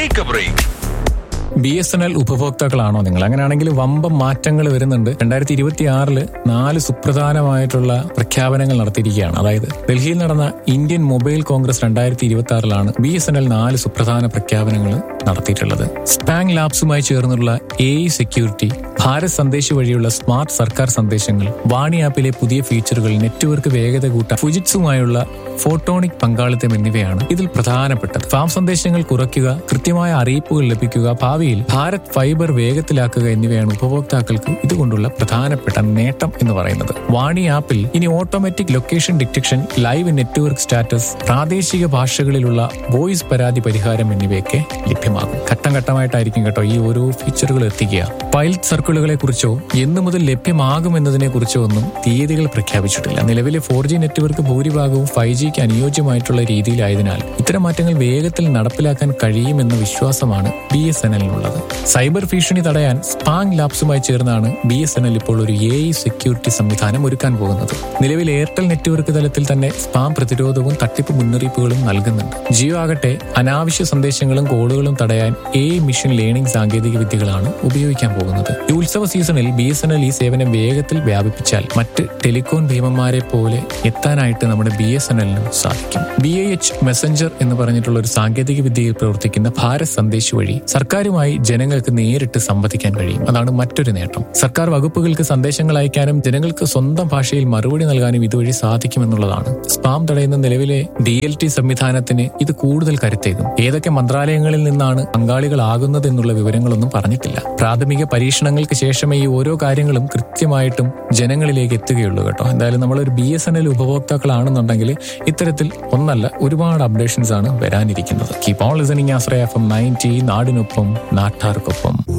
take a break B S N L ഉപഭോക്താക്കളാണോ നിങ്ങൾ അങ്ങനെയാണെങ്കിൽ വമ്പം മാറ്റങ്ങൾ വരുന്നുണ്ട് രണ്ടായിരത്തി ഇരുപത്തി ആറില് നാല് സുപ്രധാനമായിട്ടുള്ള പ്രഖ്യാപനങ്ങൾ നടത്തിയിരിക്കുകയാണ് അതായത് ഡൽഹിയിൽ നടന്ന ഇന്ത്യൻ മൊബൈൽ കോൺഗ്രസ് രണ്ടായിരത്തി ഇരുപത്തി ആറിലാണ് ബി എസ് എൻ എൽ നാല് സുപ്രധാന പ്രഖ്യാപനങ്ങൾ നടത്തിയിട്ടുള്ളത് സ്പാങ് ലാബ്സുമായി ചേർന്നുള്ള A I security Bharat Sandesh വഴിയുള്ള സ്മാർട്ട് സർക്കാർ സന്ദേശങ്ങൾ വാണി ആപ്പിലെ പുതിയ ഫീച്ചറുകൾ നെറ്റ്വർക്ക് വേഗത കൂട്ടാൻ ഫുജിറ്റ്സുമായുള്ള ഫോട്ടോണിക് പങ്കാളിത്തം എന്നിവയാണ് ഇതിൽ പ്രധാനപ്പെട്ടത് ഫാം സന്ദേശങ്ങൾ കുറയ്ക്കുക കൃത്യമായ അറിയിപ്പുകൾ ലഭിക്കുക ഭാവിയിൽ ഭാരത് ഫൈബർ വേഗത്തിലാക്കുക എന്നിവയാണ് ഉപഭോക്താക്കൾക്ക് ഇതുകൊണ്ടുള്ള പ്രധാനപ്പെട്ട നേട്ടം എന്ന് പറയുന്നത് വാണി ആപ്പിൽ ഇനി automatic location detection live network status പ്രാദേശിക ഭാഷകളിലുള്ള വോയിസ് പരാതി പരിഹാരം എന്നിവയൊക്കെ ലഭ്യമാകും ഘട്ടം ഘട്ടമായിട്ടായിരിക്കും കേട്ടോ ഈ ഓരോ ഫീച്ചറുകൾ എത്തിക്കുക പൈലറ്റ് സർക്കിളുകളെ കുറിച്ചോ എന്നു മുതൽ ലഭ്യമാകുമെന്നതിനെ കുറിച്ചോ ഒന്നും തീയതികൾ പ്രഖ്യാപിച്ചിട്ടില്ല നിലവിലെ ഫോർ ജി നെറ്റ്വർക്ക് ഭൂരിഭാഗവും ഫൈവ് ജിക്ക് അനുയോജ്യമായിട്ടുള്ള രീതിയിലായതിനാൽ ഇത്തരം മാറ്റങ്ങൾ വേഗത്തിൽ നടപ്പിലാക്കാൻ കഴിയുമെന്ന വിശ്വാസമാണ് ബി എസ് എൻ എല്ലിനുള്ളത് സൈബർ ഭീഷണി തടയാൻ സ്പാങ് ലാബ്സുമായി ചേർന്നാണ് ബി എസ് എൻ എൽ ഇപ്പോൾ ഒരു എ ഐ സെക്യൂരിറ്റി സംവിധാനം ഒരുക്കാൻ പോകുന്നത് നിലവിൽ എയർടെൽ നെറ്റ്വർക്ക് തലത്തിൽ തന്നെ സ്പാം പ്രതിരോധവും തട്ടിപ്പ് മുന്നറിയിപ്പുകളും നൽകുന്നുണ്ട് ജിയോ ആകട്ടെ അനാവശ്യ സന്ദേശങ്ങളും കോളുകളും തടയാൻ എ ഐ മിഷൻ ലേണിംഗ് സാങ്കേതിക വിദ്യകളാണ് ഉപയോഗിക്കാൻ പോകുന്നത് ഈ ഉത്സവ സീസണിൽ ബി എസ് എൻ എൽ ഈ സേവനം വേഗത്തിൽ വ്യാപിപ്പിച്ചാൽ മറ്റ് ടെലികോം ഭീമന്മാരെ പോലെ എത്താനായിട്ട് നമ്മുടെ ബി എസ് എൻ എല്ലിനും സാധിക്കും ബി ഐ എച്ച് മെസ്സഞ്ചർ എന്ന് പറഞ്ഞിട്ടുള്ള ഒരു സാങ്കേതിക വിദ്യയിൽ പ്രവർത്തിക്കുന്ന ഭാരത് സന്ദേശ് വഴി സർക്കാരുമായി ജനങ്ങൾക്ക് നേരിട്ട് സംവദിക്കാൻ കഴിയും അതാണ് മറ്റൊരു നേട്ടം സർക്കാർ വകുപ്പുകൾക്ക് സന്ദേശങ്ങൾ അയക്കാനും ജനങ്ങൾക്ക് സ്വന്തം ഭാഷയിൽ മറുപടി നൽകാനും ഇതുവഴി സാധിക്കുമെന്നുള്ളതാണ് സ്പാം തടയുന്ന നിലവിലെ ഡി എൽ ടി സംവിധാനത്തിന് ഇത് കൂടുതൽ കരുത്തേകും ഏതൊക്കെ മന്ത്രാലയങ്ങളിൽ നിന്നാണ് പങ്കാളികളാകുന്നത് എന്നുള്ള വിവരങ്ങളൊന്നും പറഞ്ഞിട്ടില്ല പ്രാഥമിക പരീക്ഷണങ്ങൾക്ക് ശേഷമേ ഈ ഓരോ കാര്യങ്ങളും കൃത്യമായിട്ടും ജനങ്ങളിലേക്ക് എത്തുകയുള്ളൂ കേട്ടോ എന്തായാലും നമ്മളൊരു ബി എസ് എൻ എൽ ഉപഭോക്താക്കളാണെന്നുണ്ടെങ്കിൽ ഇത്തരത്തിൽ ഒന്നല്ല ഒരുപാട് അപ്ഡേഷൻസ് ആണ് വരാനിരിക്കുന്നത് keep on listening Ashraya F M ninety നാടിനൊപ്പം നാട്ടാർക്കൊപ്പം